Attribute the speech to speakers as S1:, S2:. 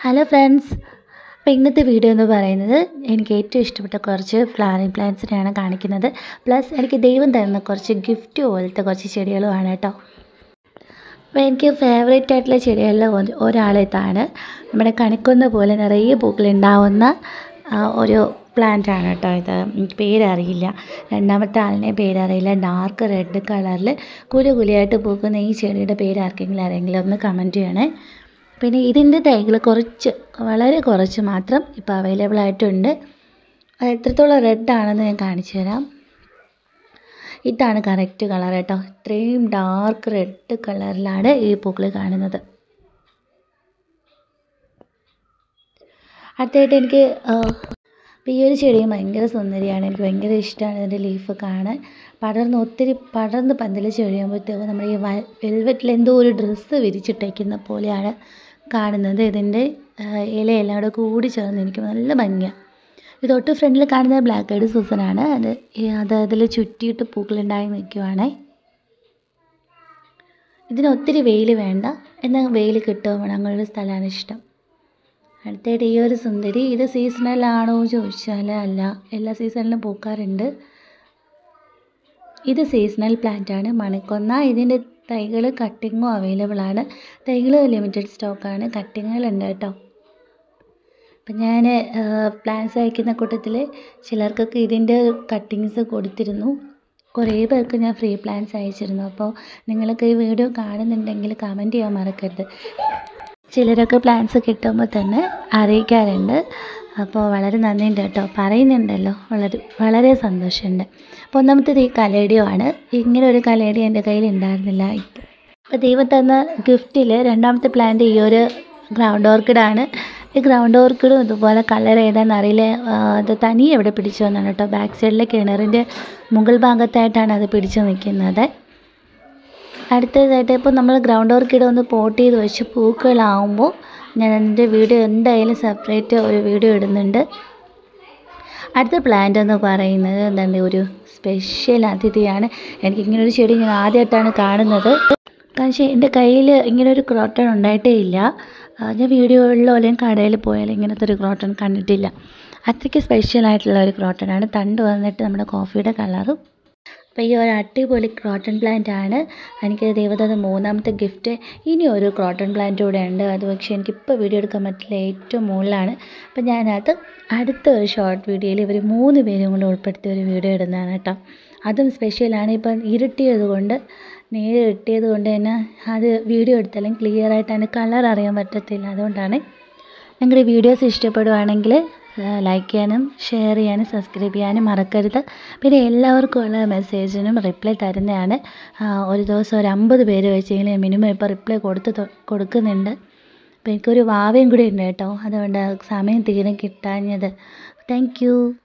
S1: hello friends അപ്പോൾ ഇന്നത്തെ video എന്ന് പറയുന്നത് എനിക്ക് ഏറ്റവും ഇഷ്ടപ്പെട്ട കുറച്ച് ഫ്ലവറിങ് പ്ലാന്റ്സിനെയാണ് കാണിക്കുന്നത് പ്ലസ് എനിക്ക് ദൈവം തരുന്ന കുറച്ച് ഗിഫ്റ്റ് പോലത്തെ കുറച്ച് ചെടികളുമാണ് കേട്ടോ അപ്പോൾ എനിക്ക് ഫേവറേറ്റ് ആയിട്ടുള്ള ചെടികളിൽ ഒന്ന് ഒരാളിതാണ് നമ്മുടെ കണിക്കൊന്ന പോലെ നിറയെ പൂക്കളുണ്ടാവുന്ന ആ, ഒരു പ്ലാന്റ് ആണ് കേട്ടോ ഇത് എനിക്ക് പേരറിയില്ല രണ്ടാമത്തെ ആളിനെ പേരറിയില്ല ഡാർക്ക് റെഡ് കളറിൽ കുല കുലയായിട്ട് പൂക്കുന്ന ഈ ചെടിയുടെ പേര് ആർക്കെങ്കിലും അറിയെങ്കിലും ഒന്ന് കമൻറ്റ് ചെയ്യണേ പിന്നെ ഇതിൻ്റെ തൈകൾ കുറച്ച് വളരെ കുറച്ച് മാത്രം ഇപ്പോൾ അവൈലബിൾ ആയിട്ടുണ്ട് അത് എത്രത്തോളം റെഡ് ആണെന്ന് ഞാൻ കാണിച്ചു തരാം ഇതാണ് കറക്റ്റ് കളർ കേട്ടോ ഇത്രയും ഡാർക്ക് റെഡ് കളറിലാണ് ഈ പൂക്കൾ കാണുന്നത് അടുത്തായിട്ട് എനിക്ക് ആ, ഇപ്പോൾ ഈ ഒരു ചെടിയും ഭയങ്കര സുന്ദരിയാണ് എനിക്ക് ഭയങ്കര ഇഷ്ടമാണ് ഇതിൻ്റെ ലീഫ് കാണാൻ പടർന്ന് ഒത്തിരി പടർന്ന് പന്തലിച്ച് കഴിയുമ്പോഴത്തേക്കും നമ്മുടെ ഈ വെൽവെറ്റിൽ എന്തോ ഒരു ഡ്രസ്സ് വിരിച്ചിട്ടേക്കുന്ന പോലെയാണ് കാണുന്നത് ഇതിൻ്റെ ആ, ഇലയെല്ലാം കൂടെ കൂടി ചേർന്നിരിക്കും നല്ല ഭംഗിയാണ് ഇത് തൊട്ട് ഫ്രണ്ടിൽ കാണുന്നത് ബ്ലാക്ക് ഐഡ് സൂസനാണ് അത് ഈ- അത് അതിൽ ചുറ്റിയിട്ട് പൂക്കളുണ്ടായി നിൽക്കുവാണേ ഇതിന് ഒത്തിരി വെയിൽ വേണ്ട എന്നാൽ വെയിൽ കിട്ടുക വേണം അങ്ങനെയൊരു സ്ഥലമാണ് ഇഷ്ടം അടുത്തായിട്ട് ഈ ഒരു സുന്ദരി ഇത് സീസണൽ ആണോ എന്ന് ചോദിച്ചാൽ അല്ല എല്ലാ സീസണിലും പൂക്കാറുണ്ട് ഇത് സീസണൽ പ്ലാന്റ് ആണ് മണിക്കൊന്ന ഇതിൻ്റെ തൈകൾ കട്ടിങ്ങും അവൈലബിൾ ആണ് തൈകൾ ലിമിറ്റഡ് സ്റ്റോക്കാണ് കട്ടിങ്ങുകളുണ്ട് കേട്ടോ അപ്പം ഞാൻ പ്ലാൻസ് അയക്കുന്ന കൂട്ടത്തിൽ ചിലർക്കൊക്കെ ഇതിൻ്റെ കട്ടിങ്സ് കൊടുത്തിരുന്നു കുറേ പേർക്ക് ഞാൻ ഫ്രീ പ്ലാൻസ് അയച്ചിരുന്നു അപ്പോൾ നിങ്ങൾക്ക് ഈ വീഡിയോ കാണുന്നുണ്ടെങ്കിൽ കമൻറ്റ് ചെയ്യാൻ മറക്കരുത് ചിലരൊക്കെ പ്ലാൻസ് കിട്ടുമ്പോൾ തന്നെ അറിയിക്കാറുണ്ട് അപ്പോൾ വളരെ നന്ദിയുണ്ട് കേട്ടോ പറയുന്നുണ്ടല്ലോ വളരെ വളരെ സന്തോഷമുണ്ട് അപ്പോൾ ഒന്നാമത്തേത് ഈ കലേഡിയോ ആണ് ഇങ്ങനെ ഒരു കലേഡിയോ എൻ്റെ കയ്യിൽ ഉണ്ടായിരുന്നില്ല ഇപ്പോൾ അപ്പോൾ ദൈവം തന്ന ഗിഫ്റ്റിൽ രണ്ടാമത്തെ പ്ലാന്റ് ഈ ഒരു ഗ്രൗണ്ട് ഓർക്കിഡാണ് ഈ ഗ്രൗണ്ട് ഓർക്കിഡും ഇതുപോലെ കളർ ഏതാണെന്ന് അറിയില്ല ആ, അത് തനിയെ എവിടെ പിടിച്ചു വന്നാണ് കേട്ടോ ബാക്ക് സൈഡിലെ കിണറിൻ്റെ മുകൾ ഭാഗത്തായിട്ടാണ് അത് പിടിച്ചു നിൽക്കുന്നത് അടുത്തതായിട്ട് ഇപ്പോൾ നമ്മൾ ഗ്രൗണ്ട് ഓർക്കിഡ് ഒന്ന് പോട്ട് ചെയ്ത് വെച്ച് പൂക്കളാവുമ്പോൾ ഞാൻ എൻ്റെ വീഡിയോ എന്തായാലും സെപ്പറേറ്റ് ഒരു വീഡിയോ ഇടുന്നുണ്ട് അടുത്ത പ്ലാന്റ് എന്ന് പറയുന്നത് എന്താണ് ഒരു സ്പെഷ്യൽ അതിഥിയാണ് എനിക്ക് ഇങ്ങനെ ഒരു ചെടി ഞാൻ ആദ്യമായിട്ടാണ് കാണുന്നത് പക്ഷേ എൻ്റെ കയ്യിൽ ഇങ്ങനെ ഒരു ക്രോട്ടൺ ഉണ്ടായിട്ടേ ഇല്ല ആ, ഞാൻ വീഡിയോകളിലോ അല്ലെങ്കിൽ കടയിൽ പോയാലും ഇങ്ങനത്തെ ഒരു ക്രോട്ടൺ കണ്ടിട്ടില്ല അത്രയ്ക്ക് സ്പെഷ്യൽ ആയിട്ടുള്ള ഒരു ക്രോട്ടനാണ് തണ്ട് വന്നിട്ട് നമ്മുടെ കോഫിയുടെ കളറും അപ്പോൾ ഈ ഒരു അടിപൊളി ക്രോട്ടൺ പ്ലാന്റ് ആണ് എനിക്ക് ദൈവതന്ന മൂന്നാമത്തെ ഗിഫ്റ്റ് ഇനി ഒരു ക്രോട്ടൺ പ്ലാന്റ് കൂടെ ഉണ്ട് അത് പക്ഷേ എനിക്കിപ്പോൾ വീഡിയോ എടുക്കാൻ പറ്റില്ല ഏറ്റവും മുകളിലാണ് അപ്പോൾ ഞാനത് അടുത്ത ഒരു ഷോർട്ട് വീഡിയോയിൽ ഇവർ മൂന്ന് പേരും കൂടെ ഉൾപ്പെടുത്തി ഒരു വീഡിയോ ഇടുന്നതാണ് കേട്ടോ അതും സ്പെഷ്യലാണ് ഇപ്പം ഇരുട്ടിയത് കൊണ്ട് നേരെ ഇട്ടിയത് കൊണ്ട് തന്നെ അത് വീഡിയോ എടുത്താലും ക്ലിയർ ആയിട്ട് അതിൻ്റെ കളർ അറിയാൻ പറ്റത്തില്ല അതുകൊണ്ടാണ് നിങ്ങളുടെ വീഡിയോസ് ഇഷ്ടപ്പെടുവാണെങ്കിൽ ലൈക്ക് ചെയ്യാനും ഷെയർ ചെയ്യാനും സബ്സ്ക്രൈബ് ചെയ്യാനും മറക്കരുത് പിന്നെ എല്ലാവർക്കും ഉള്ള മെസ്സേജിനും റിപ്ലൈ തരുന്നതാണ് ആ, ഒരു ദിവസം ഒരു അമ്പത് പേര് വെച്ചെങ്കിലും മിനിമം ഇപ്പോൾ റിപ്ലൈ കൊടുത്ത് തൊ- കൊടുക്കുന്നുണ്ട് അപ്പോൾ എനിക്കൊരു വാവയും കൂടി ഉണ്ട് കേട്ടോ അതുകൊണ്ട് സമയം തീരെ കിട്ടാഞ്ഞത് താങ്ക് യു